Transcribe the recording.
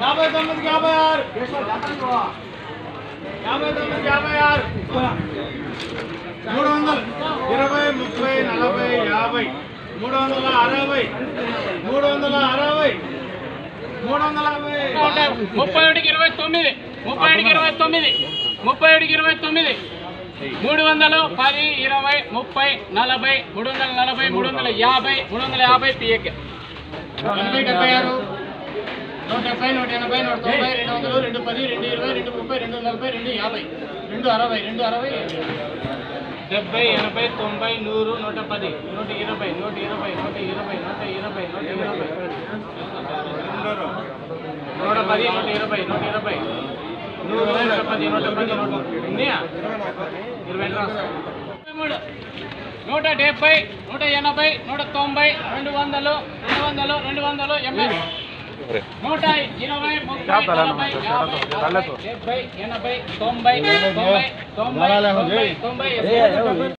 యాభై తొమ్మిదికి యాభై ఆరు యాభై తొమ్మిదికి యాభై ఆరు మూడు వందలు ఇరవై ముప్పై నలభై యాభై మూడు వందల అరవై మూడు వందల అరవై మూడు వందల యాభై ముప్పై ఒకటికి ఇరవై తొమ్మిది ముప్పై ఒకటికి ఇరవై తొమ్మిది ముప్పై ఒకటికి ఇరవై తొమ్మిది మూడు వందలు పది ఇరవై ముప్పై నలభై మూడు వందల నలభై మూడు వందల యాభై మూడు వందల యాభై పిఎక్ ఎనభై డెబ్బై ఆరు నూట డెబ్బై నూట ఎనభై నూట తొంభై రెండు వందలు రెండు పది రెండు ఇరవై రెండు ముప్పై రెండు నలభై రెండు యాభై రెండు అరవై రెండు అరవై డెబ్బై ఎనభై తొంభై నూరు నూట పది నూట ఇరవై నూట ఇరవై నూట ఇరవై నూట ఇరవై నూట ఇరవై నూట పది నూట ఇరవై నూట ఇరవై నూరు నూట పది నూట పది నూట ఉన్నాయా ఇరవై రాస్తా. ఇరవై మూడు నూట డెబ్బై నూట ఎనభై నూట తొంభై రెండు వందలు రెండు వందలు రెండు వందలు ఎనభై నూట ఇరవై ముప్పై నలభై యాభై అరవై డెబ్బై ఎనభై తొంభై తొంభై తొంభై తొంభై తొంభై